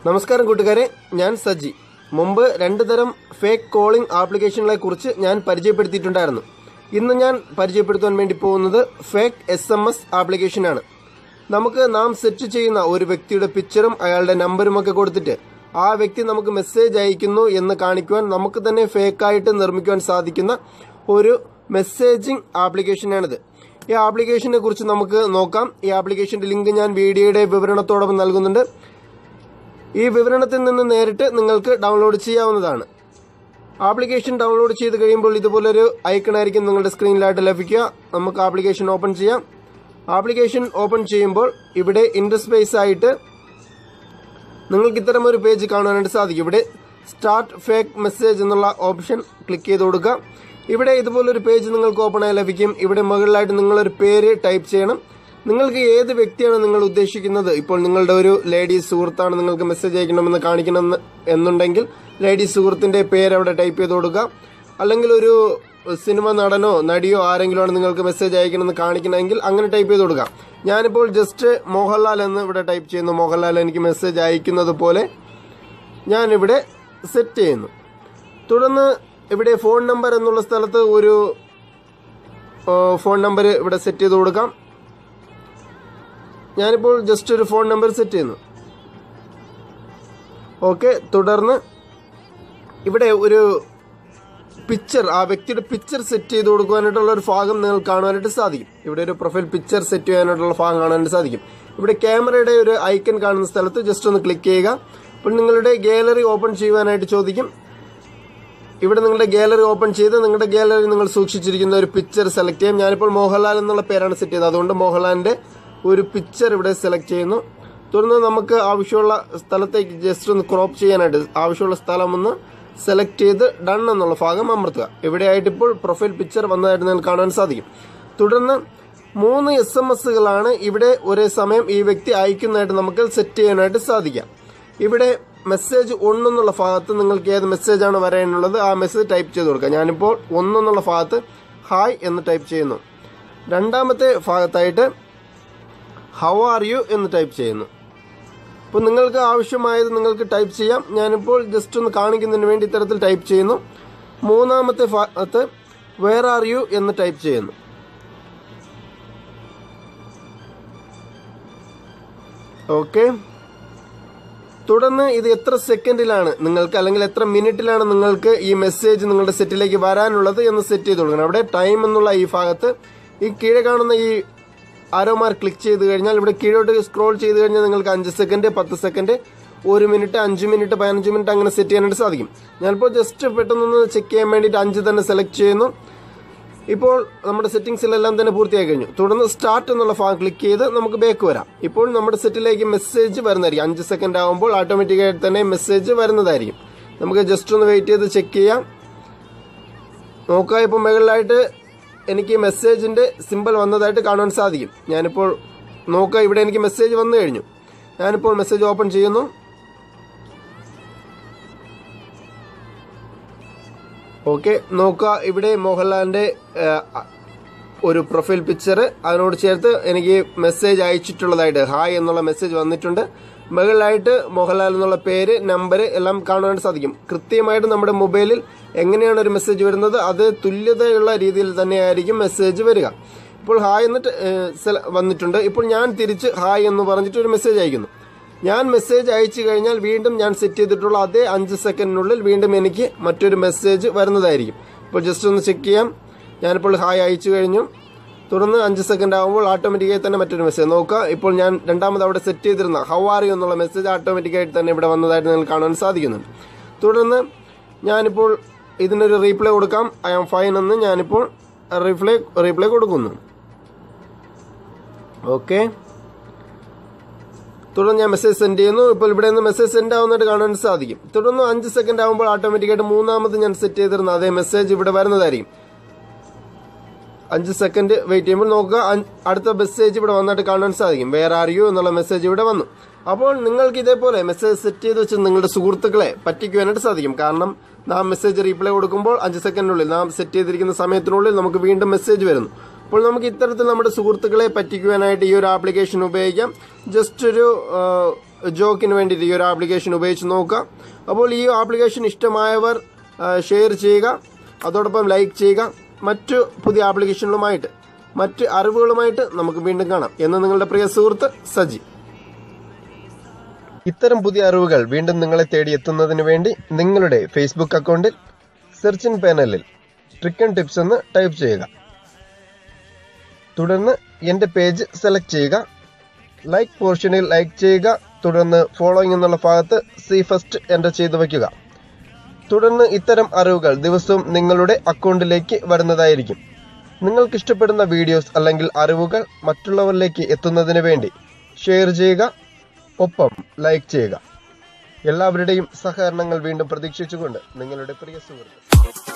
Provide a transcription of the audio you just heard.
നമസ്കാരം കൂട്ടുകാരെ ഞാൻ സജി മുമ്പ് രണ്ട് തരം ഫേക്ക് കോളിംഗ് ആപ്ലിക്കേഷനുകളെ കുറിച്ച് ഞാൻ പരിചയപ്പെടുത്തിയിട്ടുണ്ടായിരുന്നു ഇന്ന് ഞാൻ പരിചയപ്പെടുത്താൻ വേണ്ടി പോകുന്നത് ഫേക്ക് എസ് എം എസ് ആപ്ലിക്കേഷനാണ് നമുക്ക് നാം സെറ്റ് ചെയ്യുന്ന ഒരു വ്യക്തിയുടെ പിക്ചറും അയാളുടെ നമ്പറും ഒക്കെ കൊടുത്തിട്ട് ആ വ്യക്തി നമുക്ക് മെസ്സേജ് അയക്കുന്നു എന്ന് കാണിക്കുവാൻ നമുക്ക് തന്നെ ഫേക്കായിട്ട് നിർമ്മിക്കുവാൻ സാധിക്കുന്ന ഒരു മെസ്സേജിംഗ് ആപ്ലിക്കേഷനാണിത് ഈ ആപ്ലിക്കേഷനെ കുറിച്ച് നമുക്ക് നോക്കാം ഈ ആപ്ലിക്കേഷന്റെ ലിങ്ക് ഞാൻ വീഡിയോയുടെ വിവരണത്തോടൊപ്പം നൽകുന്നുണ്ട് ഈ വിവരണത്തിൽ നിന്ന് നേരിട്ട് നിങ്ങൾക്ക് ഡൗൺലോഡ് ചെയ്യാവുന്നതാണ് ആപ്ലിക്കേഷൻ ഡൗൺലോഡ് ചെയ്ത് കഴിയുമ്പോൾ ഇതുപോലൊരു ഐക്കൺ ആയിരിക്കും നിങ്ങളുടെ സ്ക്രീനിലായിട്ട് ലഭിക്കുക നമുക്ക് ആപ്ലിക്കേഷൻ ഓപ്പൺ ചെയ്യാം ആപ്ലിക്കേഷൻ ഓപ്പൺ ചെയ്യുമ്പോൾ ഇവിടെ ഇൻറ്റർസ്പേസ് ആയിട്ട് നിങ്ങൾക്ക് ഇത്തരം ഒരു പേജ് കാണാനായിട്ട് സാധിക്കും ഇവിടെ സ്റ്റാർട്ട് ഫേക്ക് മെസ്സേജ് എന്നുള്ള ഓപ്ഷൻ ക്ലിക്ക് ചെയ്ത് കൊടുക്കുക ഇവിടെ ഇതുപോലൊരു പേജ് നിങ്ങൾക്ക് ഓപ്പൺ ആയി ലഭിക്കും ഇവിടെ മുകളിലായിട്ട് നിങ്ങളൊരു പേര് ടൈപ്പ് ചെയ്യണം നിങ്ങൾക്ക് ഏത് വ്യക്തിയാണ് നിങ്ങൾ ഉദ്ദേശിക്കുന്നത് ഇപ്പോൾ നിങ്ങളുടെ ഒരു ലേഡി സുഹൃത്താണ് നിങ്ങൾക്ക് മെസ്സേജ് അയക്കണമെന്ന് കാണിക്കണം എന്നുണ്ടെങ്കിൽ ലേഡി സുഹൃത്തിന്റെ പേര് അവിടെ ടൈപ്പ് ചെയ്ത് കൊടുക്കുക അല്ലെങ്കിൽ ഒരു സിനിമ നടനോ നടിയോ ആരെങ്കിലും ആണ് നിങ്ങൾക്ക് മെസ്സേജ് അയക്കണമെന്ന് കാണിക്കണമെങ്കിൽ അങ്ങനെ ടൈപ്പ് ചെയ്ത് കൊടുക്കാം ഞാനിപ്പോൾ ജസ്റ്റ് മോഹൻലാൽ എന്ന് ഇവിടെ ടൈപ്പ് ചെയ്യുന്നു മോഹൻലാൽ എനിക്ക് മെസ്സേജ് അയക്കുന്നത് പോലെ ഞാനിവിടെ സെറ്റ് ചെയ്യുന്നു തുടർന്ന് ഇവിടെ ഫോൺ നമ്പർ എന്നുള്ള സ്ഥലത്ത് ഒരു ഫോൺ നമ്പർ ഇവിടെ സെറ്റ് ചെയ്ത് കൊടുക്കാം ഞാനിപ്പോൾ ജസ്റ്റ് ഒരു ഫോൺ നമ്പർ സെറ്റ് ചെയ്യുന്നു ഓക്കെ തുടർന്ന് ഇവിടെ ഒരു പിക്ചർ ആ വ്യക്തിയുടെ പിക്ചർ സെറ്റ് ചെയ്ത് കൊടുക്കുവാനായിട്ടുള്ള ഒരു ഭാഗം നിങ്ങൾക്ക് കാണുവാനായിട്ട് സാധിക്കും ഇവിടെ ഒരു പ്രൊഫൈൽ പിക്ചർ സെറ്റ് ചെയ്യാനായിട്ടുള്ള ഭാഗം കാണാനായിട്ട് സാധിക്കും ഇവിടെ ക്യാമറയുടെ ഒരു ഐക്കൺ കാണുന്ന സ്ഥലത്ത് ജസ്റ്റ് ഒന്ന് ക്ലിക്ക് ചെയ്യുക അപ്പോൾ നിങ്ങളുടെ ഗാലറി ഓപ്പൺ ചെയ്യുവാനായിട്ട് ചോദിക്കും ഇവിടെ നിങ്ങളുടെ ഗാലറി ഓപ്പൺ ചെയ്ത് നിങ്ങളുടെ ഗാലറി നിങ്ങൾ സൂക്ഷിച്ചിരിക്കുന്ന ഒരു പിക്ചർ സെലക്ട് ചെയ്യാം ഞാനിപ്പോൾ മോഹൻലാൽ എന്നുള്ള പേരാണ് സെറ്റ് ചെയ്തത് അതുകൊണ്ട് മോഹൻലാലിന്റെ ഒരു പിക്ചർ ഇവിടെ സെലക്ട് ചെയ്യുന്നു തുടർന്ന് നമുക്ക് ആവശ്യമുള്ള സ്ഥലത്തേക്ക് ജസ്റ്റ് ഒന്ന് ക്രോപ്പ് ചെയ്യാനായിട്ട് ആവശ്യമുള്ള സ്ഥലം ഒന്ന് സെലക്ട് ചെയ്ത് ഡൺ എന്നുള്ള ഭാഗം അമർത്തുക ഇവിടെയായിട്ട് ഇപ്പോൾ പ്രൊഫൈൽ പിക്ചർ വന്നതായിട്ട് നിങ്ങൾക്ക് കാണാൻ സാധിക്കും തുടർന്ന് മൂന്ന് എസ് എം എസുകളാണ് ഇവിടെ ഒരേ സമയം ഈ വ്യക്തി അയക്കുന്നതായിട്ട് നമുക്ക് സെറ്റ് ചെയ്യാനായിട്ട് സാധിക്കാം ഇവിടെ മെസ്സേജ് ഒന്നെന്നുള്ള ഭാഗത്ത് നിങ്ങൾക്ക് ഏത് മെസ്സേജാണ് വരാനുള്ളത് ആ മെസ്സേജ് ടൈപ്പ് ചെയ്ത് കൊടുക്കുക ഞാനിപ്പോൾ ഒന്നെന്നുള്ള ഭാഗത്ത് ഹായ് എന്ന് ടൈപ്പ് ചെയ്യുന്നു രണ്ടാമത്തെ ഭാഗത്തായിട്ട് ഹൗ ആർ യു എന്ന് ടൈപ്പ് ചെയ്യുന്നു അപ്പോൾ നിങ്ങൾക്ക് ആവശ്യമായത് നിങ്ങൾക്ക് ടൈപ്പ് ചെയ്യാം ഞാനിപ്പോൾ ജസ്റ്റ് ഒന്ന് കാണിക്കുന്നതിന് വേണ്ടി ഇത്തരത്തിൽ ടൈപ്പ് ചെയ്യുന്നു മൂന്നാമത്തെ ഭാഗത്ത് വേർ ആർ യു എന്ന് ടൈപ്പ് ചെയ്യുന്നു ഓക്കെ തുടർന്ന് ഇത് എത്ര സെക്കൻഡിലാണ് നിങ്ങൾക്ക് അല്ലെങ്കിൽ എത്ര മിനിറ്റിലാണ് നിങ്ങൾക്ക് ഈ മെസ്സേജ് നിങ്ങളുടെ സെറ്റിലേക്ക് വരാനുള്ളത് എന്ന് സെറ്റ് ചെയ്ത് കൊടുക്കണം അവിടെ ടൈം എന്നുള്ള ഈ ഭാഗത്ത് ഈ കീഴെ കാണുന്ന ഈ ആരോമാർ ക്ലിക്ക് ചെയ്ത് കഴിഞ്ഞാൽ ഇവിടെ കീഴോട്ട് സ്ക്രോൾ ചെയ്ത് കഴിഞ്ഞാൽ നിങ്ങൾക്ക് അഞ്ച് സെക്കൻഡ് പത്ത് സെക്കൻഡ് ഒരു മിനിറ്റ് അഞ്ച് മിനിറ്റ് പതിനഞ്ച് മിനിറ്റ് അങ്ങനെ സെറ്റ് ചെയ്യാനായിട്ട് സാധിക്കും ഞാനിപ്പോൾ ജസ്റ്റ് പെട്ടെന്നൊന്ന് ചെക്ക് ചെയ്യാൻ വേണ്ടിയിട്ട് അഞ്ച് തന്നെ സെലക്ട് ചെയ്യുന്നു ഇപ്പോൾ നമ്മുടെ സെറ്റിംഗ്സിലെല്ലാം തന്നെ പൂർത്തിയായി കഴിഞ്ഞു തുടർന്ന് സ്റ്റാർട്ട് എന്നുള്ള ഭാഗം ക്ലിക്ക് ചെയ്ത് നമുക്ക് ബാക്ക് വരാം ഇപ്പോൾ നമ്മുടെ സെറ്റിലേക്ക് മെസ്സേജ് വരുന്നതായിരിക്കും അഞ്ച് സെക്കൻഡ് ആകുമ്പോൾ ഓട്ടോമാറ്റിക്കായിട്ട് തന്നെ മെസ്സേജ് വരുന്നതായിരിക്കും നമുക്ക് ജസ്റ്റ് ഒന്ന് വെയിറ്റ് ചെയ്ത് ചെക്ക് ചെയ്യാം നോക്കുക ഇപ്പോൾ മുകളിലായിട്ട് എനിക്ക് മെസ്സേജിന്റെ സിമ്പിൾ വന്നതായിട്ട് കാണാൻ സാധിക്കും ഞാനിപ്പോൾ നോക്കുക ഇവിടെ എനിക്ക് മെസ്സേജ് വന്നു കഴിഞ്ഞു ഞാനിപ്പോൾ മെസ്സേജ് ഓപ്പൺ ചെയ്യുന്നു ഓക്കെ നോക്കുക ഇവിടെ മോഹൻലാലിന്റെ ഒരു പ്രൊഫൈൽ പിക്ചർ അതിനോട് ചേർത്ത് എനിക്ക് മെസ്സേജ് അയച്ചിട്ടുള്ളതായിട്ട് ഹായ് എന്നുള്ള മെസ്സേജ് വന്നിട്ടുണ്ട് മുകളിലായിട്ട് മോഹൻലാൽ എന്നുള്ള പേര് നമ്പർ എല്ലാം കാണാൻ സാധിക്കും കൃത്യമായിട്ട് നമ്മുടെ മൊബൈലിൽ എങ്ങനെയാണ് ഒരു മെസ്സേജ് വരുന്നത് അത് തുല്യതയുള്ള രീതിയിൽ തന്നെയായിരിക്കും മെസ്സേജ് വരിക ഇപ്പോൾ ഹായ് എന്നിട്ട് വന്നിട്ടുണ്ട് ഇപ്പോൾ ഞാൻ തിരിച്ച് ഹായ് എന്ന് പറഞ്ഞിട്ട് ഒരു മെസ്സേജ് അയക്കുന്നു ഞാൻ മെസ്സേജ് അയച്ചു കഴിഞ്ഞാൽ വീണ്ടും ഞാൻ സെറ്റ് ചെയ്തിട്ടുള്ള അതേ അഞ്ച് സെക്കൻഡിനുള്ളിൽ വീണ്ടും എനിക്ക് മറ്റൊരു മെസ്സേജ് വരുന്നതായിരിക്കും ഇപ്പോൾ ജസ്റ്റ് ഒന്ന് ചെക്ക് ചെയ്യാം ഞാനിപ്പോൾ ഹായ് അയച്ചു കഴിഞ്ഞു തുടർന്ന് അഞ്ച് സെക്കൻഡ് ആകുമ്പോൾ ഓട്ടോമാറ്റിക്കായി തന്നെ മറ്റൊരു മെസ്സേജ് നോക്കുക ഇപ്പോൾ ഞാൻ രണ്ടാമത് അവിടെ സെറ്റ് ചെയ്തിരുന്ന ഹൗ ആർ യു എന്നുള്ള മെസ്സേജ് ഓട്ടോമാറ്റിക്കായിട്ട് തന്നെ ഇവിടെ വന്നതായിട്ട് നിങ്ങൾക്ക് കാണാൻ സാധിക്കുന്നുണ്ട് തുടർന്ന് ഞാനിപ്പോൾ ഇതിനൊരു റീപ്ലൈ കൊടുക്കാം ഐ ആം ഫൈൻ എന്ന് ഞാനിപ്പോൾ റീപ്ലൈ റീപ്ലൈ കൊടുക്കുന്നു ഓക്കെ തുടർന്ന് ഞാൻ മെസ്സേജ് സെൻഡ് ചെയ്യുന്നു ഇപ്പോൾ ഇവിടെ നിന്ന് മെസ്സേജ് സെൻഡ് ആവുന്നതായിട്ട് കാണാൻ സാധിക്കും തുടർന്ന് അഞ്ച് സെക്കൻഡ് ആകുമ്പോൾ ഓട്ടോമാറ്റിക്കായിട്ട് മൂന്നാമത് ഞാൻ സെറ്റ് ചെയ്തിരുന്ന അതേ മെസ്സേജ് ഇവിടെ വരുന്നതായിരിക്കും അഞ്ച് സെക്കൻഡ് വെയിറ്റ് ചെയ്യുമ്പോൾ നോക്കുക അടുത്ത മെസ്സേജ് ഇവിടെ വന്നിട്ട് കാണാൻ സാധിക്കും വേറെ ആർ യു എന്നുള്ള മെസ്സേജ് ഇവിടെ വന്നു അപ്പോൾ നിങ്ങൾക്ക് ഇതേപോലെ മെസ്സേജ് സെറ്റ് ചെയ്ത് വെച്ച് നിങ്ങളുടെ സുഹൃത്തുക്കളെ പറ്റിക്കുവാനായിട്ട് സാധിക്കും കാരണം നാം മെസ്സേജ് റീപ്ലൈ കൊടുക്കുമ്പോൾ അഞ്ച് സെക്കൻഡിനുള്ളിൽ നാം സെറ്റ് ചെയ്തിരിക്കുന്ന സമയത്തിനുള്ളിൽ നമുക്ക് വീണ്ടും മെസ്സേജ് വരുന്നു അപ്പോൾ നമുക്ക് ഇത്തരത്തിൽ നമ്മുടെ സുഹൃത്തുക്കളെ പറ്റിക്കുവാനായിട്ട് ഈ ഒരു ആപ്ലിക്കേഷൻ ഉപയോഗിക്കാം ജസ്റ്റ് ഒരു ജോക്കിന് വേണ്ടിയിട്ട് ഈ ഒരു ആപ്ലിക്കേഷൻ ഉപയോഗിച്ച് നോക്കുക അപ്പോൾ ഈ ആപ്ലിക്കേഷൻ ഇഷ്ടമായവർ ഷെയർ ചെയ്യുക അതോടൊപ്പം ലൈക്ക് ചെയ്യുക മറ്റു പുതിയ ആപ്ലിക്കേഷനുകളുമായിട്ട് മറ്റ് അറിവുകളുമായിട്ട് നമുക്ക് വീണ്ടും കാണാം എന്ന് നിങ്ങളുടെ പ്രിയ സുഹൃത്ത് സജി ഇത്തരം പുതിയ അറിവുകൾ വീണ്ടും നിങ്ങളെ തേടി എത്തുന്നതിന് വേണ്ടി നിങ്ങളുടെ ഫേസ്ബുക്ക് അക്കൗണ്ടിൽ സെർച്ചിൻ പാനലിൽ ട്രിക്കൺ ടിപ്സ് എന്ന് ടൈപ്പ് ചെയ്യുക തുടർന്ന് എൻ്റെ പേജ് സെലക്ട് ചെയ്യുക ലൈക്ക് പോർഷനിൽ ലൈക്ക് ചെയ്യുക തുടർന്ന് ഫോളോയിങ് എന്നുള്ള ഭാഗത്ത് സി ഫസ്റ്റ് എൻ്റർ ചെയ്ത് വയ്ക്കുക തുടർന്ന് ഇത്തരം അറിവുകൾ ദിവസവും നിങ്ങളുടെ അക്കൗണ്ടിലേക്ക് വരുന്നതായിരിക്കും നിങ്ങൾക്ക് ഇഷ്ടപ്പെടുന്ന വീഡിയോസ് അല്ലെങ്കിൽ അറിവുകൾ മറ്റുള്ളവരിലേക്ക് എത്തുന്നതിന് വേണ്ടി ഷെയർ ചെയ്യുക ഒപ്പം ലൈക്ക് ചെയ്യുക എല്ലാവരുടെയും സഹകരണങ്ങൾ വീണ്ടും പ്രതീക്ഷിച്ചുകൊണ്ട് നിങ്ങളുടെ പ്രിയ സുഹൃത്ത്